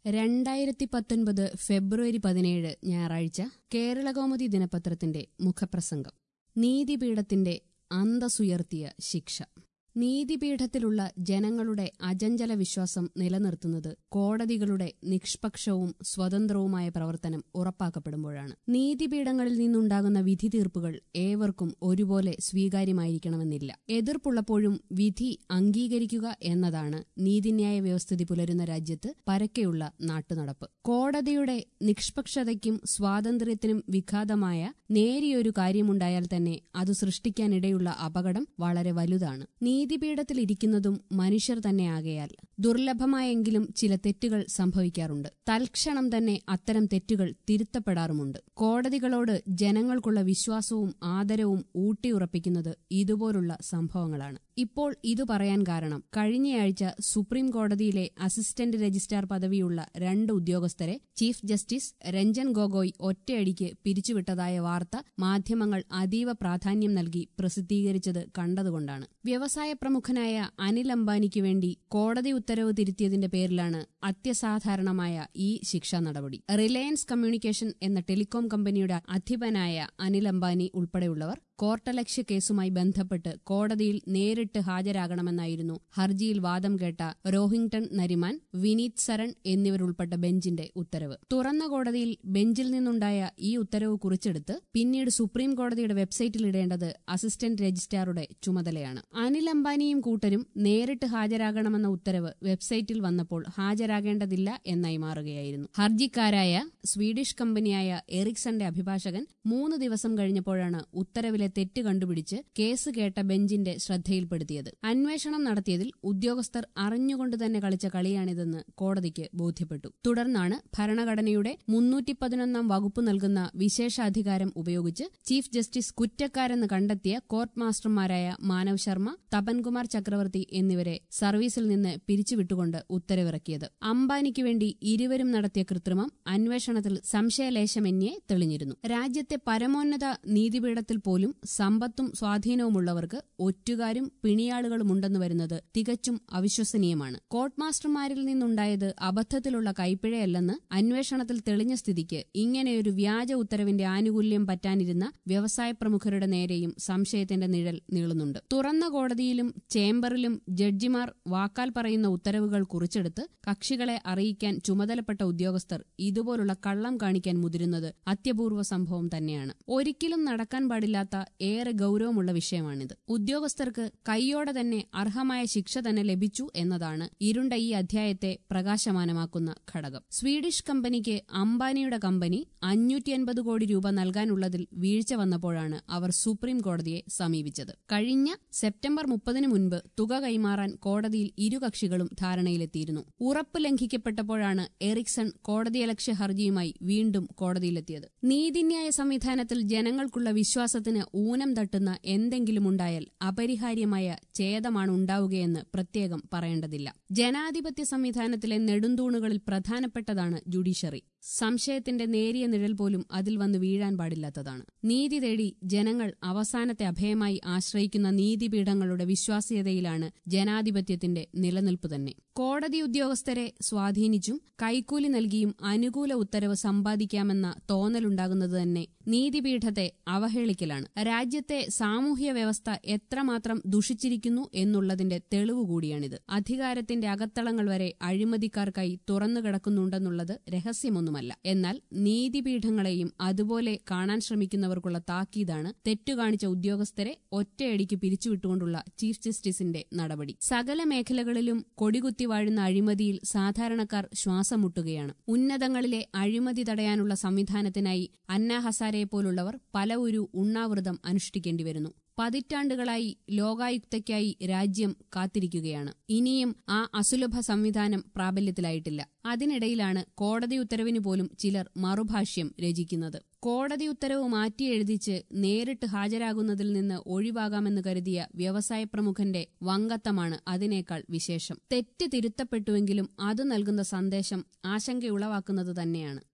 രണ്ടായിരത്തി പത്തൊൻപത് ഫെബ്രുവരി പതിനേഴ് ഞായറാഴ്ച കേരളകൗമുദി ദിനപത്രത്തിന്റെ മുഖപ്രസംഗം നീതിപീഠത്തിന്റെ അന്തസ്സുയർത്തിയ ശിക്ഷ നീതിപീഠത്തിലുള്ള ജനങ്ങളുടെ അജഞ്ചല വിശ്വാസം നിലനിർത്തുന്നത് കോടതികളുടെ നിഷ്പക്ഷവും സ്വതന്ത്രവുമായ പ്രവർത്തനം ഉറപ്പാക്കപ്പെടുമ്പോഴാണ് നീതിപീഠങ്ങളിൽ നിന്നുണ്ടാകുന്ന വിധി തീർപ്പുകൾ ഏവർക്കും ഒരുപോലെ സ്വീകാര്യമായിരിക്കണമെന്നില്ല എതിർപ്പുള്ളപ്പോഴും വിധി അംഗീകരിക്കുക എന്നതാണ് നീതിന്യായ വ്യവസ്ഥിതി പുലരുന്ന രാജ്യത്ത് പരക്കെയുള്ള നാട്ടുനടപ്പ് കോടതിയുടെ നിഷ്പക്ഷതയ്ക്കും സ്വാതന്ത്ര്യത്തിനും വിഘാതമായ നേരിയൊരു കാര്യമുണ്ടായാൽ തന്നെ അത് സൃഷ്ടിക്കാനിടയുള്ള അപകടം വളരെ വലുതാണ് നീതിപീഠത്തിലിരിക്കുന്നതും മനുഷ്യർ തന്നെയാകയാൽ ദുർലഭമായെങ്കിലും ചില തെറ്റുകൾ സംഭവിക്കാറുണ്ട് തൽക്ഷണം തന്നെ അത്തരം തെറ്റുകൾ തിരുത്തപ്പെടാറുമുണ്ട് കോടതികളോട് ജനങ്ങൾക്കുള്ള വിശ്വാസവും ആദരവും ഊട്ടിയുറപ്പിക്കുന്നത് ഇതുപോലുള്ള സംഭവങ്ങളാണ് ഇപ്പോൾ ഇത് പറയാൻ കാരണം കഴിഞ്ഞയാഴ്ച സുപ്രീം കോടതിയിലെ അസിസ്റ്റന്റ് രജിസ്ട്രാർ പദവിയുള്ള രണ്ട് ഉദ്യോഗസ്ഥരെ ചീഫ് ജസ്റ്റിസ് രഞ്ജൻ ഗൊഗോയ് ഒറ്റയടിക്ക് പിരിച്ചുവിട്ടതായ വാർത്ത മാധ്യമങ്ങൾ അതീവ പ്രാധാന്യം നൽകി പ്രസിദ്ധീകരിച്ചത് കണ്ടതുകൊണ്ടാണ് വ്യവസായ പ്രമുഖനായ അനിൽ അംബാനിക്ക് വേണ്ടി കോടതി ഉത്തരവ് തിരുത്തിയതിന്റെ പേരിലാണ് അത്യസാധാരണമായ ഈ ശിക്ഷാ നടപടി റിലയൻസ് കമ്മ്യൂണിക്കേഷൻ എന്ന ടെലികോം കമ്പനിയുടെ അധിപനായ അനിൽ അംബാനി ഉൾപ്പെടെയുള്ളവർ കോർട്ടലക്ഷ്യ കേസുമായി ബന്ധപ്പെട്ട് കോടതിയിൽ നേരിട്ട് ഹാജരാകണമെന്നായിരുന്നു ഹർജിയിൽ വാദം കേട്ട റോഹിങ്ടൺ നരിമാൻ വിനീത് സരൺ എന്നിവരുൾപ്പെട്ട ബെഞ്ചിന്റെ ഉത്തരവ് തുറന്ന കോടതിയിൽ ബെഞ്ചിൽ നിന്നുണ്ടായ ഈ ഉത്തരവ് കുറിച്ചെടുത്ത് പിന്നീട് സുപ്രീം കോടതിയുടെ വെബ്സൈറ്റിൽ ഇടേണ്ടത് അസിസ്റ്റന്റ് രജിസ്ട്രാറുടെ ചുമതലയാണ് അനിൽ അംബാനിയും കൂട്ടരും നേരിട്ട് ഹാജരാകണമെന്ന ഉത്തരവ് വെബ്സൈറ്റിൽ വന്നപ്പോൾ ഹാജരാകേണ്ടതില്ല എന്നായി മാറുകയായിരുന്നു ഹർജിക്കാരായ സ്വീഡിഷ് കമ്പനിയായ എറിക്സന്റെ അഭിഭാഷകൻ മൂന്ന് ദിവസം കഴിഞ്ഞപ്പോഴാണ് ഉത്തരവിലെ തെറ്റ് കണ്ടുപിടിച്ച് കേസ് കേട്ട ബെഞ്ചിന്റെ ശ്രദ്ധയിൽപ്പെടുത്തിയത് അന്വേഷണം നടത്തിയതിൽ ഉദ്യോഗസ്ഥർ അറിഞ്ഞുകൊണ്ട് തന്നെ കളിച്ച കളിയാണിതെന്ന് കോടതിക്ക് ബോധ്യപ്പെട്ടു തുടർന്നാണ് ഭരണഘടനയുടെ മുന്നൂറ്റി പതിനൊന്നാം വകുപ്പ് നൽകുന്ന വിശേഷാധികാരം ഉപയോഗിച്ച് ചീഫ് ജസ്റ്റിസ് കുറ്റക്കാരെന്ന് കണ്ടെത്തിയ കോർട്ട് മാസ്റ്റർമാരായ മാനവ് ശർമ്മ തപൻകുമാർ ചക്രവർത്തി എന്നിവരെ സർവീസിൽ നിന്ന് പിരിച്ചുവിട്ടുകൊണ്ട് ഉത്തരവിറക്കിയത് അംബാനിക്ക് വേണ്ടി ഇരുവരും നടത്തിയ കൃത്രിമം അന്വേഷണത്തിൽ സംശയലേശമെന്യേ തെളിഞ്ഞിരുന്നു രാജ്യത്തെ പരമോന്നത നീതിപീഠത്തിൽ പോലും സമ്പത്തും സ്വാധീനവുമുള്ളവർക്ക് ഒറ്റുകാരും പിണിയാളുകളും ഉണ്ടെന്ന് വരുന്നത് തികച്ചും അവിശ്വസനീയമാണ് കോർട്ട് മാസ്റ്റർമാരിൽ നിന്നുണ്ടായത് അബദ്ധത്തിലുള്ള കൈപ്പിഴയല്ലെന്ന് അന്വേഷണത്തിൽ തെളിഞ്ഞ സ്ഥിതിക്ക് ഇങ്ങനെയൊരു വ്യാജ ഉത്തരവിന്റെ ആനുകൂല്യം പറ്റാനിരുന്ന വ്യവസായ പ്രമുഖരുടെ നേരെയും സംശയത്തിന്റെ നിഴൽ നീളുന്നുണ്ട് തുറന്ന കോടതിയിലും ചേംബറിലും ജഡ്ജിമാർ വാക്കാൽ പറയുന്ന ഉത്തരവുകൾ കുറിച്ചെടുത്ത് കക്ഷികളെ അറിയിക്കാൻ ചുമതലപ്പെട്ട ഉദ്യോഗസ്ഥർ ഇതുപോലുള്ള കള്ളം കാണിക്കാൻ മുതിരുന്നത് അത്യപൂർവ സംഭവം തന്നെയാണ് ഒരിക്കലും നടക്കാൻ പാടില്ലാത്ത ഏറെ ഗൌരവമുള്ള വിഷയമാണിത് ഉദ്യോഗസ്ഥർക്ക് കൈയോടെ തന്നെ അർഹമായ ശിക്ഷ തന്നെ ലഭിച്ചു എന്നതാണ് ഇരുണ്ട ഈ അധ്യായത്തെ പ്രകാശമാനമാക്കുന്ന ഘടകം സ്വീഡിഷ് കമ്പനിക്ക് അംബാനിയുടെ കമ്പനി അഞ്ഞൂറ്റി അൻപത് കോടി രൂപ നൽകാനുള്ളതിൽ വീഴ്ച വന്നപ്പോഴാണ് അവർ സുപ്രീം കോടതിയെ സമീപിച്ചത് കഴിഞ്ഞ സെപ്റ്റംബർ മുപ്പതിനു മുൻപ് തുക കൈമാറാൻ കോടതിയിൽ ഇരു കക്ഷികളും ധാരണയിലെത്തിയിരുന്നു ഉറപ്പ് ലംഘിക്കപ്പെട്ടപ്പോഴാണ് എറിക്സൺ കോടതിയലക്ഷ്യ ഹർജിയുമായി വീണ്ടും കോടതിയിലെത്തിയത് നീതിന്യായ സംവിധാനത്തിൽ ജനങ്ങൾക്കുള്ള വിശ്വാസത്തിന് ഊനം തട്ടുന്ന എന്തെങ്കിലും ഉണ്ടായാൽ അപരിഹാര്യമായ ഛേദമാണ് ഉണ്ടാവുകയെന്ന് പ്രത്യേകം പറയേണ്ടതില്ല ജനാധിപത്യ സംവിധാനത്തിലെ നെടുന്തൂണുകളിൽ പ്രധാനപ്പെട്ടതാണ് ജുഡീഷ്യറി സംശയത്തിന്റെ നേരിയ നിഴൽ പോലും അതിൽ വന്ന് വീഴാൻ പാടില്ലാത്തതാണ് നീതി തേടി ജനങ്ങൾ അവസാനത്തെ അഭയമായി ആശ്രയിക്കുന്ന നീതിപീഠങ്ങളുടെ വിശ്വാസ്യതയിലാണ് ജനാധിപത്യത്തിന്റെ നിലനിൽപ്പ് തന്നെ കോടതി ഉദ്യോഗസ്ഥരെ സ്വാധീനിച്ചും കൈക്കൂലി നൽകിയും അനുകൂല ഉത്തരവ് സമ്പാദിക്കാമെന്ന തോന്നലുണ്ടാകുന്നത് തന്നെ നീതിപീഠത്തെ അവഹേളിക്കലാണ് രാജ്യത്തെ സാമൂഹ്യ വ്യവസ്ഥ എത്രമാത്രം ദുഷിച്ചിരിക്കുന്നു എന്നുള്ളതിന്റെ തെളിവ് കൂടിയാണിത് അധികാരത്തിന്റെ അകത്തളങ്ങൾ വരെ അഴിമതിക്കാർക്കായി തുറന്നു കിടക്കുന്നുണ്ടെന്നുള്ളത് രഹസ്യമൊന്നുമല്ല എന്നാൽ നീതിപീഠങ്ങളെയും അതുപോലെ കാണാൻ ശ്രമിക്കുന്നവർക്കുള്ള താക്കീതാണ് തെറ്റുകാണിച്ച ഉദ്യോഗസ്ഥരെ ഒറ്റയടിക്ക് പിരിച്ചുവിട്ടുകൊണ്ടുള്ള ചീഫ് ജസ്റ്റിസിന്റെ നടപടി സകല മേഖലകളിലും കൊടികുത്തി വാഴുന്ന അഴിമതിയിൽ സാധാരണക്കാർ ശ്വാസം മുട്ടുകയാണ് ഉന്നതങ്ങളിലെ അഴിമതി തടയാനുള്ള സംവിധാനത്തിനായി അന്ന ഹസാരെ പോലുള്ളവർ പല ഒരു ഉണ്ണാവൃതം അനുഷ്ഠിക്കേണ്ടി വരുന്നു പതിറ്റാണ്ടുകളായി ലോകായുക്തയ്ക്കായി രാജ്യം കാത്തിരിക്കുകയാണ് ഇനിയും ആ അസുലഭ സംവിധാനം പ്രാബല്യത്തിലായിട്ടില്ല അതിനിടയിലാണ് കോടതി ഉത്തരവിന് പോലും ചിലർ മറുഭാഷ്യം രചിക്കുന്നത് കോടതി ഉത്തരവ് മാറ്റിയെഴുതിച്ച് നേരിട്ട് ഹാജരാകുന്നതിൽ നിന്ന് ഒഴിവാകാമെന്ന് കരുതിയ വ്യവസായ പ്രമുഖന്റെ വങ്കത്തമാണ് അതിനേക്കാൾ വിശേഷം തെറ്റ് തിരുത്തപ്പെട്ടുവെങ്കിലും അത് നൽകുന്ന സന്ദേശം ആശങ്കയുളവാക്കുന്നത് തന്നെയാണ്